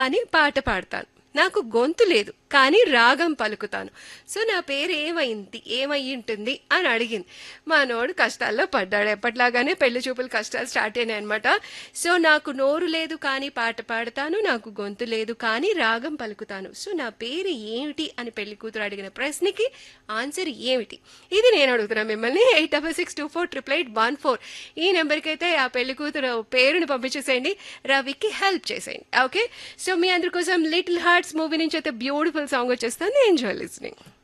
అని పాట పాడతాను నాకు గొంతు లేదు కానీ రాగం పలుకుతాను సో నా పేరు ఏమైంది ఏమై ఉంటుంది అని అడిగింది మనోడు కష్టాల్లో పడ్డాడు ఎప్పట్లాగానే పెళ్లి చూపులు కష్టాలు స్టార్ట్ అయినాయి అనమాట సో నాకు నోరు లేదు కానీ పాట పాడతాను నాకు గొంతు లేదు కానీ రాగం పలుకుతాను సో నా పేరు ఏమిటి అని పెళ్లి కూతురు అడిగిన ప్రశ్నకి ఆన్సర్ ఏమిటి ఇది నేను అడుగుతున్నా మిమ్మల్ని eight double six two four triple eight one four ఈ నెంబర్కి అయితే ఆ పెళ్లి కూతురు పేరుని పంపించేసేయండి రవికి హెల్ప్ చేసేయండి ఓకే సో మీ అందరి కోసం లిటిల్ హార్ట్స్ మూవీ నుంచి అయితే బ్యూటిఫుల్ సాంగ్ వచ్చేస్తుంది ఎంజాయ్ లిస్నింగ్